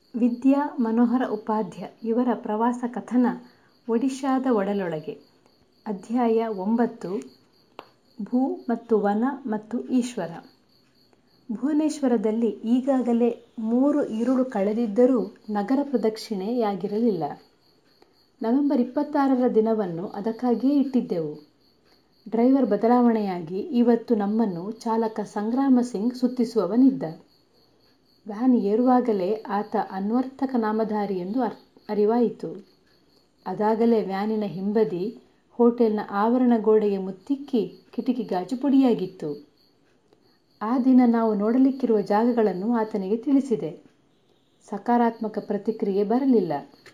ವಿದ್ಯಾ ಮನೋಹರ ಉಪಾಧ್ಯ ಇವರ ಪ್ರವಾಸ ಕಥನ ಒಡಿಶಾದ ಒಡಲೊಳಗೆ ಅಧ್ಯಾಯ ಒಂಬತ್ತು ಭೂ ಮತ್ತು ವನ ಮತ್ತು ಈಶ್ವರ ಭುವನೇಶ್ವರದಲ್ಲಿ ಈಗಾಗಲೇ ಮೂರು ಇರುಳು ಕಳೆದಿದ್ದರೂ ನಗರ ಪ್ರದಕ್ಷಿಣೆಯಾಗಿರಲಿಲ್ಲ ನವೆಂಬರ್ ಇಪ್ಪತ್ತಾರರ ದಿನವನ್ನು ಅದಕ್ಕಾಗಿಯೇ ಇಟ್ಟಿದ್ದೆವು ಡ್ರೈವರ್ ಬದಲಾವಣೆಯಾಗಿ ಇವತ್ತು ನಮ್ಮನ್ನು ಚಾಲಕ ಸಂಗ್ರಾಮ ಸಿಂಗ್ ಸುತ್ತಿಸುವವನಿದ್ದ ವ್ಯಾನ್ ಏರುವಾಗಲೇ ಆತ ಅನ್ವರ್ಥಕ ನಾಮಧಾರಿ ಎಂದು ಅರಿವಾಯಿತು ಅದಾಗಲೇ ವ್ಯಾನಿನ ಹಿಂಬದಿ ಹೋಟೆಲ್ನ ಆವರಣ ಗೋಡೆಗೆ ಮುತ್ತಿಕ್ಕಿ ಕಿಟಕಿ ಗಾಜು ಪುಡಿಯಾಗಿತ್ತು ಆ ದಿನ ನಾವು ನೋಡಲಿಕ್ಕಿರುವ ಜಾಗಗಳನ್ನು ಆತನಿಗೆ ತಿಳಿಸಿದೆ ಸಕಾರಾತ್ಮಕ ಪ್ರತಿಕ್ರಿಯೆ ಬರಲಿಲ್ಲ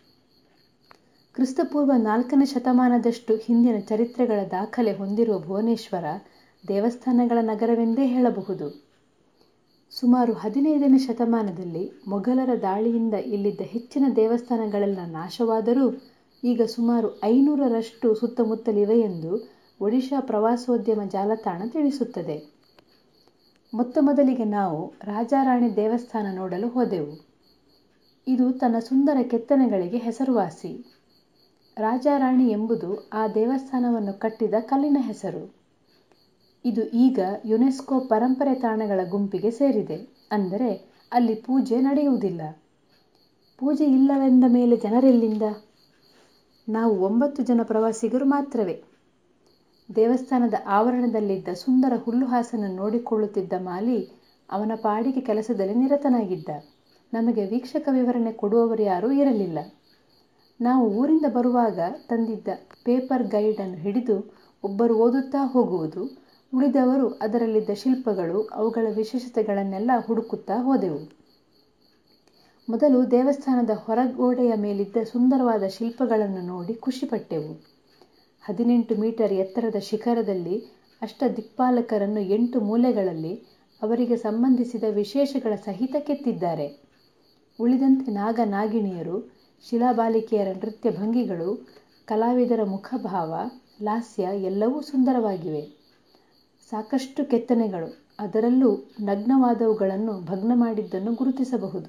ಕ್ರಿಸ್ತಪೂರ್ವ ನಾಲ್ಕನೇ ಶತಮಾನದಷ್ಟು ಹಿಂದಿನ ಚರಿತ್ರೆಗಳ ದಾಖಲೆ ಹೊಂದಿರುವ ಭುವನೇಶ್ವರ ದೇವಸ್ಥಾನಗಳ ನಗರವೆಂದೇ ಹೇಳಬಹುದು ಸುಮಾರು ಹದಿನೈದನೇ ಶತಮಾನದಲ್ಲಿ ಮೊಘಲರ ದಾಳಿಯಿಂದ ಇಲ್ಲಿದ್ದ ಹೆಚ್ಚಿನ ದೇವಸ್ಥಾನಗಳೆಲ್ಲ ನಾಶವಾದರೂ ಈಗ ಸುಮಾರು ಐನೂರರಷ್ಟು ಸುತ್ತಮುತ್ತಲಿವೆಯೆಂದು ಒಡಿಶಾ ಪ್ರವಾಸೋದ್ಯಮ ಜಾಲತಾಣ ತಿಳಿಸುತ್ತದೆ ಮೊತ್ತ ಮೊದಲಿಗೆ ನಾವು ರಾಜಾರಾಣಿ ದೇವಸ್ಥಾನ ನೋಡಲು ಹೋದೆವು ಇದು ತನ್ನ ಸುಂದರ ಕೆತ್ತನೆಗಳಿಗೆ ಹೆಸರುವಾಸಿ ರಾಜಾರಾಣಿ ಎಂಬುದು ಆ ದೇವಸ್ಥಾನವನ್ನು ಕಟ್ಟಿದ ಕಲ್ಲಿನ ಹೆಸರು ಇದು ಈಗ ಯುನೆಸ್ಕೋ ಪರಂಪರೆ ತಾಣಗಳ ಗುಂಪಿಗೆ ಸೇರಿದೆ ಅಂದರೆ ಅಲ್ಲಿ ಪೂಜೆ ನಡೆಯುವುದಿಲ್ಲ ಪೂಜೆ ಇಲ್ಲವೆಂದ ಮೇಲೆ ಜನರೆಲ್ಲಿಂದ ನಾವು ಒಂಬತ್ತು ಜನ ಪ್ರವಾಸಿಗರು ಮಾತ್ರವೇ ದೇವಸ್ಥಾನದ ಆವರಣದಲ್ಲಿದ್ದ ಸುಂದರ ಹುಲ್ಲುಹಾಸನ್ನು ನೋಡಿಕೊಳ್ಳುತ್ತಿದ್ದ ಮಾಲಿ ಅವನ ಪಾಡಿಗೆ ಕೆಲಸದಲ್ಲಿ ನಿರತನಾಗಿದ್ದ ನಮಗೆ ವೀಕ್ಷಕ ವಿವರಣೆ ಕೊಡುವವರು ಯಾರೂ ಇರಲಿಲ್ಲ ನಾವು ಊರಿಂದ ಬರುವಾಗ ತಂದಿದ್ದ ಪೇಪರ್ ಗೈಡನ್ನು ಹಿಡಿದು ಒಬ್ಬರು ಓದುತ್ತಾ ಹೋಗುವುದು ಉಳಿದವರು ಅದರಲ್ಲಿದ್ದ ಶಿಲ್ಪಗಳು ಅವುಗಳ ವಿಶೇಷತೆಗಳನ್ನೆಲ್ಲ ಹುಡುಕುತ್ತಾ ಹೋದೆವು ಮೊದಲು ದೇವಸ್ಥಾನದ ಹೊರಗೋಡೆಯ ಮೇಲಿದ್ದ ಸುಂದರವಾದ ಶಿಲ್ಪಗಳನ್ನು ನೋಡಿ ಖುಷಿಪಟ್ಟೆವು ಹದಿನೆಂಟು ಮೀಟರ್ ಎತ್ತರದ ಶಿಖರದಲ್ಲಿ ಅಷ್ಟ ದಿಕ್ಪಾಲಕರನ್ನು ಎಂಟು ಮೂಲೆಗಳಲ್ಲಿ ಅವರಿಗೆ ಸಂಬಂಧಿಸಿದ ವಿಶೇಷಗಳ ಸಹಿತ ಕೆತ್ತಿದ್ದಾರೆ ಉಳಿದಂತೆ ನಾಗ ನಾಗಿಣಿಯರು ಶಿಲಾಬಾಲಿಕೆಯರ ನೃತ್ಯ ಭಂಗಿಗಳು ಕಲಾವಿದರ ಮುಖಭಾವ ಲಾಸ್ಯ ಎಲ್ಲವೂ ಸುಂದರವಾಗಿವೆ ಸಾಕಷ್ಟು ಕೆತ್ತನೆಗಳು ಅದರಲ್ಲೂ ನಗ್ನವಾದವುಗಳನ್ನು ಭಗ್ನ ಮಾಡಿದ್ದನ್ನು ಗುರುತಿಸಬಹುದು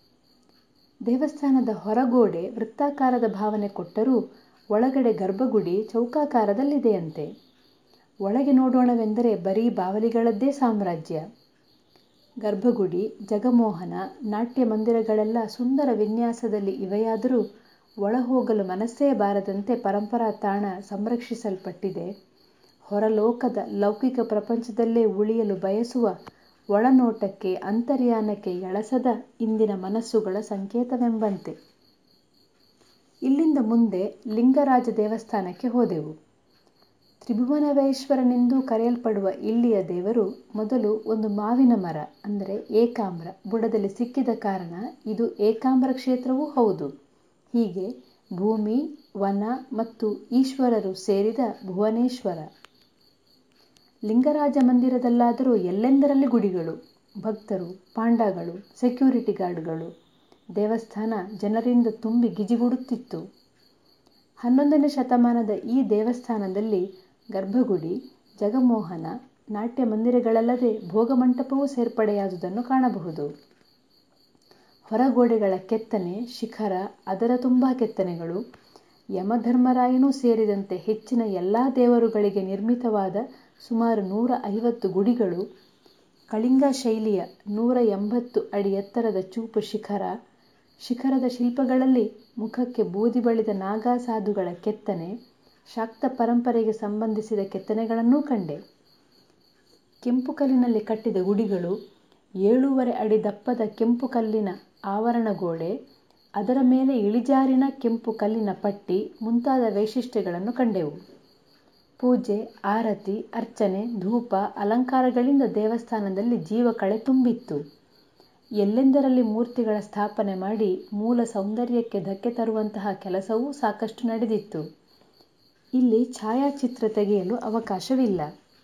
ದೇವಸ್ಥಾನದ ಹೊರಗೋಡೆ ವೃತ್ತಾಕಾರದ ಭಾವನೆ ಕೊಟ್ಟರೂ ಒಳಗಡೆ ಗರ್ಭಗುಡಿ ಚೌಕಾಕಾರದಲ್ಲಿದೆಯಂತೆ ಒಳಗೆ ನೋಡೋಣವೆಂದರೆ ಬರೀ ಬಾವಲಿಗಳದ್ದೇ ಸಾಮ್ರಾಜ್ಯ ಗರ್ಭಗುಡಿ ಜಗಮೋಹನ ನಾಟ್ಯ ಮಂದಿರಗಳೆಲ್ಲ ಸುಂದರ ವಿನ್ಯಾಸದಲ್ಲಿ ಇವೆಯಾದರೂ ಒಳ ಹೋಗಲು ಮನಸ್ಸೇ ಬಾರದಂತೆ ಪರಂಪರಾ ತಾಣ ಸಂರಕ್ಷಿಸಲ್ಪಟ್ಟಿದೆ ಹೊರಲೋಕದ ಲೌಕಿಕ ಪ್ರಪಂಚದಲ್ಲೇ ಉಳಿಯಲು ಬಯಸುವ ಒಳನೋಟಕ್ಕೆ ಅಂತರ್ಯಾನಕ್ಕೆ ಎಳಸದ ಇಂದಿನ ಮನಸ್ಸುಗಳ ಸಂಕೇತವೆಂಬಂತೆ ಇಲ್ಲಿಂದ ಮುಂದೆ ಲಿಂಗರಾಜ ದೇವಸ್ಥಾನಕ್ಕೆ ಹೋದೆವು ತ್ರಿಭುವನವೇಶ್ವರನೆಂದು ಕರೆಯಲ್ಪಡುವ ಇಲ್ಲಿಯ ದೇವರು ಮೊದಲು ಒಂದು ಮಾವಿನ ಮರ ಅಂದರೆ ಏಕಾಂಬ್ರ ಬುಡದಲ್ಲಿ ಸಿಕ್ಕಿದ ಕಾರಣ ಇದು ಏಕಾಂಬ್ರ ಕ್ಷೇತ್ರವೂ ಹೌದು ಹೀಗೆ ಭೂಮಿ ವನ ಮತ್ತು ಈಶ್ವರರು ಸೇರಿದ ಭುವನೇಶ್ವರ ಲಿಂಗರಾಜ ಮಂದಿರದಲ್ಲಾದರೂ ಎಲ್ಲೆಂದರಲ್ಲಿ ಗುಡಿಗಳು ಭಕ್ತರು ಪಾಂಡಗಳು ಸೆಕ್ಯೂರಿಟಿ ಗಾರ್ಡ್ಗಳು ದೇವಸ್ಥಾನ ಜನರಿಂದ ತುಂಬಿ ಗಿಜಿಗುಡುತ್ತಿತ್ತು ಹನ್ನೊಂದನೇ ಶತಮಾನದ ಈ ದೇವಸ್ಥಾನದಲ್ಲಿ ಗರ್ಭಗುಡಿ ಜಗಮೋಹನ ನಾಟ್ಯ ಮಂದಿರಗಳಲ್ಲದೆ ಭೋಗಮಂಟಪವೂ ಸೇರ್ಪಡೆಯಾದುದನ್ನು ಕಾಣಬಹುದು ಹೊರಗೋಡೆಗಳ ಕೆತ್ತನೆ ಶಿಖರ ಅದರ ತುಂಬ ಕೆತ್ತನೆಗಳು ಯಮಧರ್ಮರಾಯನೂ ಸೇರಿದಂತೆ ಹೆಚ್ಚಿನ ಎಲ್ಲ ದೇವರುಗಳಿಗೆ ನಿರ್ಮಿತವಾದ ಸುಮಾರು ನೂರ ಐವತ್ತು ಗುಡಿಗಳು ಕಳಿಂಗ ಶೈಲಿಯ ನೂರ ಎಂಬತ್ತು ಅಡಿ ಎತ್ತರದ ಚೂಪು ಶಿಖರ ಶಿಖರದ ಶಿಲ್ಪಗಳಲ್ಲಿ ಮುಖಕ್ಕೆ ಬೂದಿ ಬಳಿದ ನಾಗಾ ಸಾಧುಗಳ ಕೆತ್ತನೆ ಶಾಕ್ತ ಪರಂಪರೆಗೆ ಸಂಬಂಧಿಸಿದ ಕೆತ್ತನೆಗಳನ್ನೂ ಕಂಡೆ ಕೆಂಪು ಕಲ್ಲಿನಲ್ಲಿ ಕಟ್ಟಿದ ಗುಡಿಗಳು ಏಳೂವರೆ ಅಡಿ ದಪ್ಪದ ಕೆಂಪು ಕಲ್ಲಿನ ಆವರಣ ಗೋಡೆ ಅದರ ಮೇಲೆ ಇಳಿಜಾರಿನ ಕೆಂಪು ಕಲ್ಲಿನ ಪಟ್ಟಿ ಮುಂತಾದ ವೈಶಿಷ್ಟ್ಯಗಳನ್ನು ಕಂಡೆವು ಪೂಜೆ ಆರತಿ ಅರ್ಚನೆ ಧೂಪ ಅಲಂಕಾರಗಳಿಂದ ದೇವಸ್ಥಾನದಲ್ಲಿ ಜೀವಕಳೆ ತುಂಬಿತ್ತು ಎಲ್ಲೆಂದರಲ್ಲಿ ಮೂರ್ತಿಗಳ ಸ್ಥಾಪನೆ ಮಾಡಿ ಮೂಲ ಸೌಂದರ್ಯಕ್ಕೆ ಧಕ್ಕೆ ತರುವಂತಹ ಕೆಲಸವೂ ಸಾಕಷ್ಟು ನಡೆದಿತ್ತು ಇಲ್ಲಿ ಛಾಯಾಚಿತ್ರ ತೆಗೆಯಲು ಅವಕಾಶವಿಲ್ಲ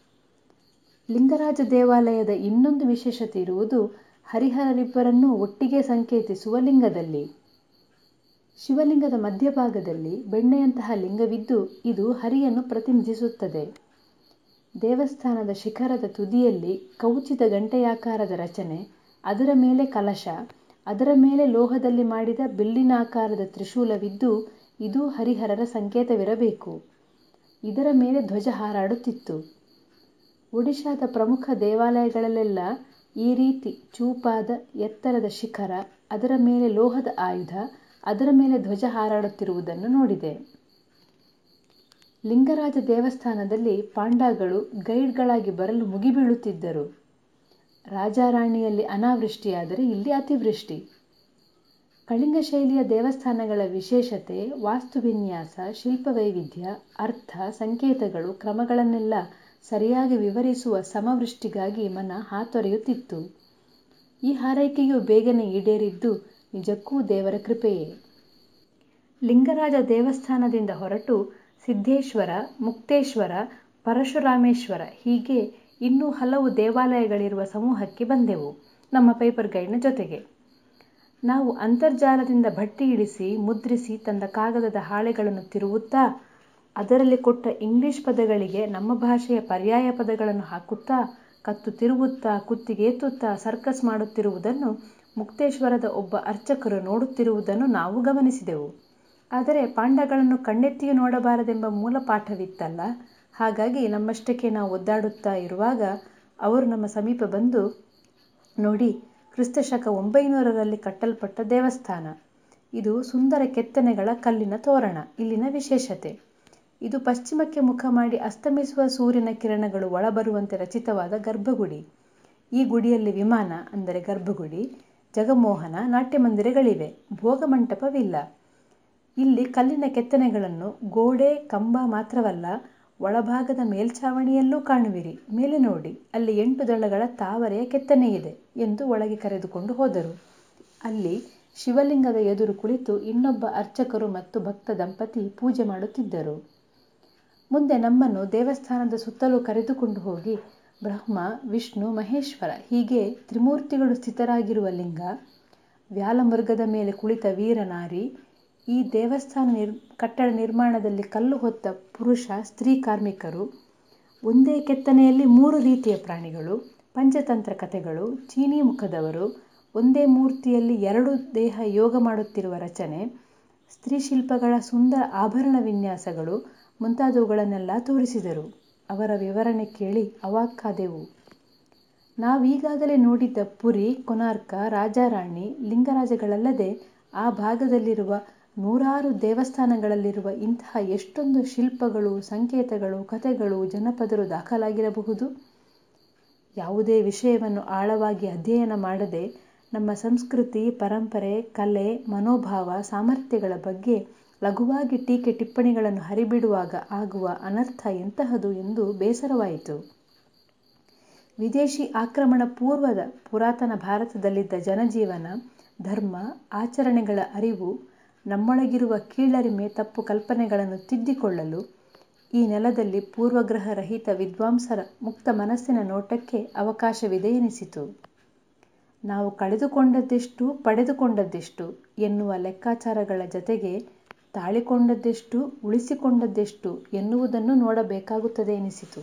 ಲಿಂಗರಾಜ ದೇವಾಲಯದ ಇನ್ನೊಂದು ವಿಶೇಷತೆ ಇರುವುದು ಹರಿಹರರಿಬ್ಬರನ್ನೂ ಒಟ್ಟಿಗೆ ಸಂಕೇತಿಸುವ ಲಿಂಗದಲ್ಲಿ ಶಿವಲಿಂಗದ ಮಧ್ಯಭಾಗದಲ್ಲಿ ಬೆಣ್ಣೆಯಂತಹ ಲಿಂಗವಿದ್ದು ಇದು ಹರಿಯನ್ನು ಪ್ರತಿನಿಧಿಸುತ್ತದೆ ದೇವಸ್ಥಾನದ ಶಿಖರದ ತುದಿಯಲ್ಲಿ ಕೌಚಿತ ಗಂಟೆಯಾಕಾರದ ರಚನೆ ಅದರ ಮೇಲೆ ಕಲಶ ಅದರ ಮೇಲೆ ಲೋಹದಲ್ಲಿ ಮಾಡಿದ ಬಿಲ್ಲಿನಾಕಾರದ ತ್ರಿಶೂಲವಿದ್ದು ಇದು ಹರಿಹರರ ಸಂಕೇತವಿರಬೇಕು ಇದರ ಮೇಲೆ ಧ್ವಜ ಹಾರಾಡುತ್ತಿತ್ತು ಒಡಿಶಾದ ಪ್ರಮುಖ ದೇವಾಲಯಗಳಲ್ಲೆಲ್ಲ ಈ ರೀತಿ ಚೂಪಾದ ಎತ್ತರದ ಶಿಖರ ಅದರ ಮೇಲೆ ಲೋಹದ ಆಯುಧ ಅದರ ಮೇಲೆ ಧ್ವಜ ಹಾರಾಡುತ್ತಿರುವುದನ್ನು ನೋಡಿದೆ ಲಿಂಗರಾಜ ದೇವಸ್ಥಾನದಲ್ಲಿ ಪಾಂಡಾಗಳು ಗೈಡ್ಗಳಾಗಿ ಬರಲು ಮುಗಿಬೀಳುತ್ತಿದ್ದರು ರಾಜಾರಾಣಿಯಲ್ಲಿ ಅನಾವೃಷ್ಟಿಯಾದರೆ ಇಲ್ಲಿ ಅತಿವೃಷ್ಟಿ ಕಳಿಂಗ ಶೈಲಿಯ ದೇವಸ್ಥಾನಗಳ ವಿಶೇಷತೆ ವಾಸ್ತುವಿನ್ಯಾಸ ಶಿಲ್ಪವೈವಿಧ್ಯ ಅರ್ಥ ಸಂಕೇತಗಳು ಕ್ರಮಗಳನ್ನೆಲ್ಲ ಸರಿಯಾಗಿ ವಿವರಿಸುವ ಸಮವೃಷ್ಟಿಗಾಗಿ ಮನ ಹಾತೊರೆಯುತ್ತಿತ್ತು ಈ ಹಾರೈಕೆಯು ಬೇಗನೆ ಈಡೇರಿದ್ದು ನಿಜಕ್ಕೂ ದೇವರ ಕೃಪೆಯೇ ಲಿಂಗರಾಜ ದೇವಸ್ಥಾನದಿಂದ ಹೊರಟು ಸಿದ್ದೇಶ್ವರ ಮುಕ್ತೇಶ್ವರ ಪರಶುರಾಮೇಶ್ವರ ಹೀಗೆ ಇನ್ನೂ ಹಲವು ದೇವಾಲಯಗಳಿರುವ ಸಮೂಹಕ್ಕೆ ಬಂದೆವು ನಮ್ಮ ಪೇಪರ್ ಗೈಡ್ನ ಜೊತೆಗೆ ನಾವು ಅಂತರ್ಜಾಲದಿಂದ ಭಟ್ಟಿ ಇಳಿಸಿ ಮುದ್ರಿಸಿ ತಂದ ಕಾಗದದ ಹಾಳೆಗಳನ್ನು ತಿರುವುತ್ತಾ ಅದರಲ್ಲಿ ಕೊಟ್ಟ ಇಂಗ್ಲಿಷ್ ಪದಗಳಿಗೆ ನಮ್ಮ ಭಾಷೆಯ ಪರ್ಯಾಯ ಪದಗಳನ್ನು ಹಾಕುತ್ತಾ ಕತ್ತು ತಿರುವುತ್ತಾ ಕುತ್ತಿಗೆ ಎತ್ತುತ್ತಾ ಸರ್ಕಸ್ ಮಾಡುತ್ತಿರುವುದನ್ನು ಮುಕ್ತೇಶ್ವರದ ಒಬ್ಬ ಅರ್ಚಕರು ನೋಡುತ್ತಿರುವುದನ್ನು ನಾವು ಗಮನಿಸಿದೆವು ಆದರೆ ಪಾಂಡಗಳನ್ನು ಕಣ್ಣೆತ್ತಿಯೂ ನೋಡಬಾರದೆಂಬ ಮೂಲ ಪಾಠವಿತ್ತಲ್ಲ ಹಾಗಾಗಿ ನಮ್ಮಷ್ಟಕ್ಕೆ ನಾವು ಒದ್ದಾಡುತ್ತಾ ಇರುವಾಗ ಅವರು ನಮ್ಮ ಸಮೀಪ ಬಂದು ನೋಡಿ ಕ್ರಿಸ್ತಶಕ ಒಂಬೈನೂರರಲ್ಲಿ ಕಟ್ಟಲ್ಪಟ್ಟ ದೇವಸ್ಥಾನ ಇದು ಸುಂದರ ಕೆತ್ತನೆಗಳ ಕಲ್ಲಿನ ತೋರಣ ಇಲ್ಲಿನ ವಿಶೇಷತೆ ಇದು ಪಶ್ಚಿಮಕ್ಕೆ ಮುಖ ಮಾಡಿ ಅಸ್ತಮಿಸುವ ಸೂರ್ಯನ ಕಿರಣಗಳು ಒಳಬರುವಂತೆ ರಚಿತವಾದ ಗರ್ಭಗುಡಿ ಈ ಗುಡಿಯಲ್ಲಿ ವಿಮಾನ ಅಂದರೆ ಗರ್ಭಗುಡಿ ಜಗಮೋಹನ ನಾಟ್ಯ ಮಂದಿರಗಳಿವೆ ಭೋಗಮಂಟಪವಿಲ್ಲ ಇಲ್ಲಿ ಕಲ್ಲಿನ ಕೆತ್ತನೆಗಳನ್ನು ಗೋಡೆ ಕಂಬ ಮಾತ್ರವಲ್ಲ ಒಳಭಾಗದ ಮೇಲ್ಛಾವಣಿಯಲ್ಲೂ ಕಾಣುವಿರಿ ಮೇಲೆ ನೋಡಿ ಅಲ್ಲಿ ಎಂಟು ದಳಗಳ ತಾವರೆಯ ಕೆತ್ತನೆ ಇದೆ ಎಂದು ಒಳಗೆ ಕರೆದುಕೊಂಡು ಹೋದರು ಅಲ್ಲಿ ಶಿವಲಿಂಗದ ಎದುರು ಕುಳಿತು ಇನ್ನೊಬ್ಬ ಅರ್ಚಕರು ಮತ್ತು ಭಕ್ತ ದಂಪತಿ ಪೂಜೆ ಮಾಡುತ್ತಿದ್ದರು ಮುಂದೆ ನಮ್ಮನ್ನು ದೇವಸ್ಥಾನದ ಸುತ್ತಲೂ ಕರೆದುಕೊಂಡು ಹೋಗಿ ಬ್ರಹ್ಮ ವಿಷ್ಣು ಮಹೇಶ್ವರ ಹೀಗೆ ತ್ರಿಮೂರ್ತಿಗಳು ಸ್ಥಿತರಾಗಿರುವ ಲಿಂಗ ವ್ಯಾಲಮೃಗದ ಮೇಲೆ ಕುಳಿತ ವೀರನಾರಿ ಈ ದೇವಸ್ಥಾನ ನಿರ್ ಕಟ್ಟಡ ನಿರ್ಮಾಣದಲ್ಲಿ ಕಲ್ಲು ಹೊತ್ತ ಪುರುಷ ಸ್ತ್ರೀ ಕಾರ್ಮಿಕರು ಒಂದೇ ಕೆತ್ತನೆಯಲ್ಲಿ ಮೂರು ರೀತಿಯ ಪ್ರಾಣಿಗಳು ಪಂಚತಂತ್ರ ಕಥೆಗಳು ಚೀನಿ ಮುಖದವರು ಒಂದೇ ಮೂರ್ತಿಯಲ್ಲಿ ಎರಡು ದೇಹ ಯೋಗ ಮಾಡುತ್ತಿರುವ ರಚನೆ ಸ್ತ್ರೀ ಶಿಲ್ಪಗಳ ಸುಂದರ ಆಭರಣ ವಿನ್ಯಾಸಗಳು ಮುಂತಾದವುಗಳನ್ನೆಲ್ಲ ತೋರಿಸಿದರು ಅವರ ವಿವರಣೆ ಕೇಳಿ ಅವಾಕ್ಕಾದೆವು ನಾವೀಗಾಗಲೇ ನೋಡಿದ್ದ ಪುರಿ ಕೊನಾರ್ಕ ರಾಜಾರಾಣಿ ಲಿಂಗರಾಜಗಳಲ್ಲದೆ ಆ ಭಾಗದಲ್ಲಿರುವ ನೂರಾರು ದೇವಸ್ಥಾನಗಳಲ್ಲಿರುವ ಇಂತಹ ಎಷ್ಟೊಂದು ಶಿಲ್ಪಗಳು ಸಂಕೇತಗಳು ಕಥೆಗಳು ಜನಪದರು ದಾಖಲಾಗಿರಬಹುದು ಯಾವುದೇ ವಿಷಯವನ್ನು ಆಳವಾಗಿ ಅಧ್ಯಯನ ಮಾಡದೆ ನಮ್ಮ ಸಂಸ್ಕೃತಿ ಪರಂಪರೆ ಕಲೆ ಮನೋಭಾವ ಸಾಮರ್ಥ್ಯಗಳ ಬಗ್ಗೆ ಲಘುವಾಗಿ ಟೀಕೆ ಟಿಪ್ಪಣಿಗಳನ್ನು ಹರಿಬಿಡುವಾಗ ಆಗುವ ಅನರ್ಥ ಎಂತಹದು ಎಂದು ಬೇಸರವಾಯಿತು ವಿದೇಶಿ ಆಕ್ರಮಣ ಪೂರ್ವದ ಪುರಾತನ ಭಾರತದಲ್ಲಿದ್ದ ಜನಜೀವನ ಧರ್ಮ ಆಚರಣೆಗಳ ಅರಿವು ನಮ್ಮೊಳಗಿರುವ ಕೀಳರಿಮೆ ತಪ್ಪು ಕಲ್ಪನೆಗಳನ್ನು ತಿದ್ದಿಕೊಳ್ಳಲು ಈ ನೆಲದಲ್ಲಿ ಪೂರ್ವಗ್ರಹ ರಹಿತ ವಿದ್ವಾಂಸರ ಮುಕ್ತ ಮನಸ್ಸಿನ ನೋಟಕ್ಕೆ ಅವಕಾಶವಿದೆ ಎನಿಸಿತು ನಾವು ಕಳೆದುಕೊಂಡದ್ದೆಷ್ಟು ಪಡೆದುಕೊಂಡದ್ದೆಷ್ಟು ಎನ್ನುವ ಲೆಕ್ಕಾಚಾರಗಳ ಜತೆಗೆ ತಾಳಿಕೊಂಡದ್ದೆಷ್ಟು ಉಳಿಸಿಕೊಂಡದ್ದೆಷ್ಟು ಎನ್ನುವುದನ್ನು ನೋಡಬೇಕಾಗುತ್ತದೆ ಎನಿಸಿತು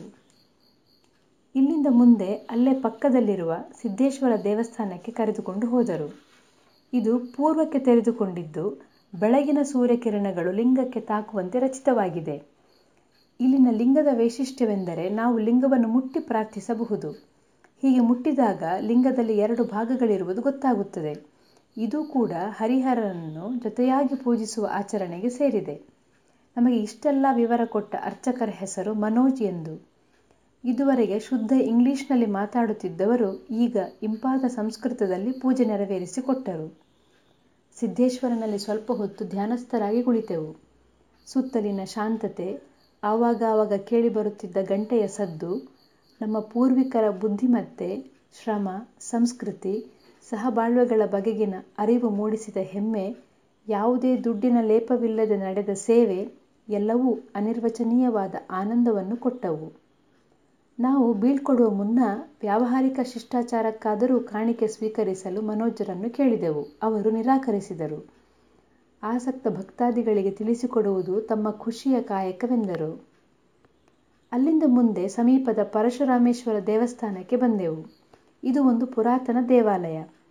ಇಲ್ಲಿಂದ ಮುಂದೆ ಅಲ್ಲೇ ಪಕ್ಕದಲ್ಲಿರುವ ಸಿದ್ದೇಶ್ವರ ದೇವಸ್ಥಾನಕ್ಕೆ ಕರೆದುಕೊಂಡು ಹೋದರು ಇದು ಪೂರ್ವಕ್ಕೆ ತೆರೆದುಕೊಂಡಿದ್ದು ಬೆಳಗಿನ ಸೂರ್ಯಕಿರಣಗಳು ಲಿಂಗಕ್ಕೆ ತಾಕುವಂತೆ ರಚಿತವಾಗಿದೆ ಇಲ್ಲಿನ ಲಿಂಗದ ವೈಶಿಷ್ಟ್ಯವೆಂದರೆ ನಾವು ಲಿಂಗವನ್ನು ಮುಟ್ಟಿ ಪ್ರಾರ್ಥಿಸಬಹುದು ಹೀಗೆ ಮುಟ್ಟಿದಾಗ ಲಿಂಗದಲ್ಲಿ ಎರಡು ಭಾಗಗಳಿರುವುದು ಗೊತ್ತಾಗುತ್ತದೆ ಇದು ಕೂಡ ಹರಿಹರನನ್ನು ಜೊತೆಯಾಗಿ ಪೂಜಿಸುವ ಆಚರಣೆಗೆ ಸೇರಿದೆ ನಮಗೆ ಇಷ್ಟೆಲ್ಲ ವಿವರ ಕೊಟ್ಟ ಅರ್ಚಕರ ಹೆಸರು ಮನೋಜ್ ಎಂದು ಇದುವರೆಗೆ ಶುದ್ಧ ಇಂಗ್ಲಿಷ್ನಲ್ಲಿ ಮಾತಾಡುತ್ತಿದ್ದವರು ಈಗ ಇಂಪಾದ ಸಂಸ್ಕೃತದಲ್ಲಿ ಪೂಜೆ ನೆರವೇರಿಸಿಕೊಟ್ಟರು ಸಿದ್ದೇಶ್ವರನಲ್ಲಿ ಸ್ವಲ್ಪ ಹೊತ್ತು ಧ್ಯಾನಸ್ಥರಾಗಿ ಕುಳಿತೆವು ಸುತ್ತಲಿನ ಶಾಂತತೆ ಆವಾಗ ಆವಾಗ ಕೇಳಿಬರುತ್ತಿದ್ದ ಗಂಟೆಯ ಸದ್ದು ನಮ್ಮ ಪೂರ್ವಿಕರ ಬುದ್ಧಿಮತ್ತೆ ಶ್ರಮ ಸಂಸ್ಕೃತಿ ಸಹಬಾಳ್ವೆಗಳ ಬಗೆಗಿನ ಅರಿವು ಮೂಡಿಸಿದ ಹೆಮ್ಮೆ ಯಾವುದೇ ದುಡ್ಡಿನ ಲೇಪವಿಲ್ಲದೆ ನಡೆದ ಸೇವೆ ಎಲ್ಲವೂ ಅನಿರ್ವಚನೀಯವಾದ ಆನಂದವನ್ನು ಕೊಟ್ಟವು ನಾವು ಬೀಳ್ಕೊಡುವ ಮುನ್ನ ವ್ಯಾವಹಾರಿಕ ಶಿಷ್ಟಾಚಾರಕ್ಕಾದರೂ ಕಾಣಿಕೆ ಸ್ವೀಕರಿಸಲು ಮನೋಜರನ್ನು ಕೇಳಿದೆವು ಅವರು ನಿರಾಕರಿಸಿದರು ಆಸಕ್ತ ಭಕ್ತಾದಿಗಳಿಗೆ ತಿಳಿಸಿಕೊಡುವುದು ತಮ್ಮ ಖುಷಿಯ ಕಾಯಕವೆಂದರು ಅಲ್ಲಿಂದ ಮುಂದೆ ಸಮೀಪದ ಪರಶುರಾಮೇಶ್ವರ ದೇವಸ್ಥಾನಕ್ಕೆ ಬಂದೆವು ಇದು ಒಂದು ಪುರಾತನ ದೇವಾಲಯ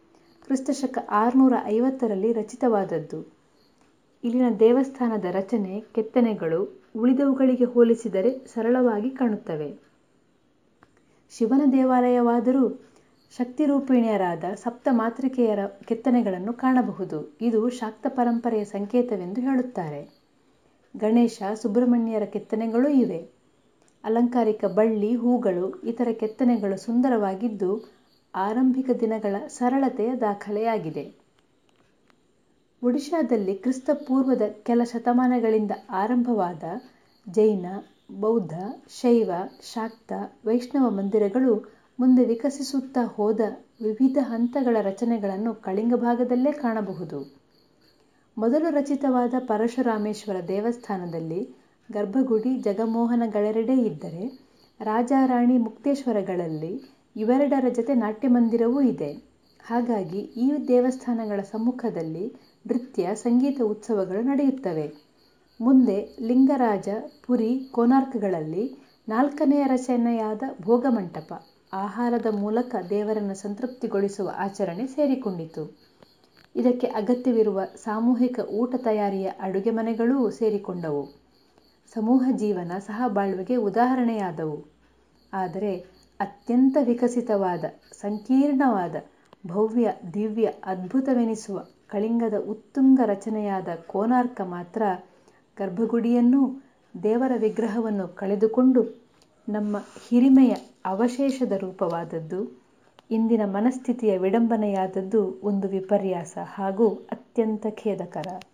ಕ್ರಿಸ್ತಶಕ ಆರುನೂರ ಐವತ್ತರಲ್ಲಿ ರಚಿತವಾದದ್ದು ಇಲ್ಲಿನ ದೇವಸ್ಥಾನದ ರಚನೆ ಕೆತ್ತನೆಗಳು ಉಳಿದವುಗಳಿಗೆ ಹೋಲಿಸಿದರೆ ಸರಳವಾಗಿ ಕಾಣುತ್ತವೆ ಶಿವನ ದೇವಾಲಯವಾದರೂ ಶಕ್ತಿರೂಪಿಣಿಯರಾದ ಸಪ್ತ ಮಾತೃಕೆಯರ ಕೆತ್ತನೆಗಳನ್ನು ಕಾಣಬಹುದು ಇದು ಶಾಕ್ತ ಪರಂಪರೆಯ ಸಂಕೇತವೆಂದು ಹೇಳುತ್ತಾರೆ ಗಣೇಶ ಸುಬ್ರಹ್ಮಣ್ಯರ ಕೆತ್ತನೆಗಳೂ ಇವೆ ಅಲಂಕಾರಿಕ ಬಳ್ಳಿ ಹೂಗಳು ಇತರ ಕೆತ್ತನೆಗಳು ಸುಂದರವಾಗಿದ್ದು ಆರಂಭಿಕ ದಿನಗಳ ಸರಳತೆಯ ದಾಖಲೆಯಾಗಿದೆ ಒಡಿಶಾದಲ್ಲಿ ಕ್ರಿಸ್ತ ಪೂರ್ವದ ಕೆಲ ಶತಮಾನಗಳಿಂದ ಆರಂಭವಾದ ಜೈನ ಬೌದ್ಧ ಶೈವ ಶಾಕ್ತ ವೈಷ್ಣವ ಮಂದಿರಗಳು ಮುಂದೆ ವಿಕಸಿಸುತ್ತಾ ಹೋದ ವಿವಿಧ ಹಂತಗಳ ರಚನೆಗಳನ್ನು ಕಳಿಂಗ ಭಾಗದಲ್ಲೇ ಕಾಣಬಹುದು ಮೊದಲು ರಚಿತವಾದ ಪರಶುರಾಮೇಶ್ವರ ದೇವಸ್ಥಾನದಲ್ಲಿ ಗರ್ಭಗುಡಿ ಜಗಮೋಹನಗಳೆರಡೇ ಇದ್ದರೆ ರಾಜಾರಾಣಿ ಮುಕ್ತೇಶ್ವರಗಳಲ್ಲಿ ಇವೆರಡರ ಜತೆ ನಾಟ್ಯಮಂದಿರವೂ ಇದೆ ಹಾಗಾಗಿ ಈ ದೇವಸ್ಥಾನಗಳ ಸಮ್ಮುಖದಲ್ಲಿ ನೃತ್ಯ ಸಂಗೀತ ಉತ್ಸವಗಳು ನಡೆಯುತ್ತವೆ ಮುಂದೆ ಲಿಂಗರಾಜ ಪುರಿ ಕೋನಾರ್ಕ್ಗಳಲ್ಲಿ ನಾಲ್ಕನೆಯ ರಚನೆಯಾದ ಭೋಗಮಂಟಪ ಆಹಾರದ ಮೂಲಕ ದೇವರನ್ನು ಸಂತೃಪ್ತಿಗೊಳಿಸುವ ಆಚರಣೆ ಸೇರಿಕೊಂಡಿತು ಇದಕ್ಕೆ ಅಗತ್ಯವಿರುವ ಸಾಮೂಹಿಕ ಊಟ ತಯಾರಿಯ ಅಡುಗೆ ಮನೆಗಳೂ ಸೇರಿಕೊಂಡವು ಸಮೂಹ ಜೀವನ ಸಹಬಾಳ್ವೆಗೆ ಉದಾಹರಣೆಯಾದವು ಆದರೆ ಅತ್ಯಂತ ವಿಕಸಿತವಾದ ಸಂಕೀರ್ಣವಾದ ಭವ್ಯ ದಿವ್ಯ ಅದ್ಭುತವೆನಿಸುವ ಕಳಿಂಗದ ಉತ್ತುಂಗ ರಚನೆಯಾದ ಕೋನಾರ್ಕ ಮಾತ್ರ ಗರ್ಭಗುಡಿಯನ್ನೂ ದೇವರ ವಿಗ್ರಹವನ್ನು ಕಳೆದುಕೊಂಡು ನಮ್ಮ ಹಿರಿಮೆಯ ಅವಶೇಷದ ರೂಪವಾದದ್ದು ಇಂದಿನ ಮನಸ್ಥಿತಿಯ ವಿಡಂಬನೆಯಾದದ್ದು ಒಂದು ವಿಪರ್ಯಾಸ ಹಾಗೂ ಅತ್ಯಂತ ಖೇದಕರ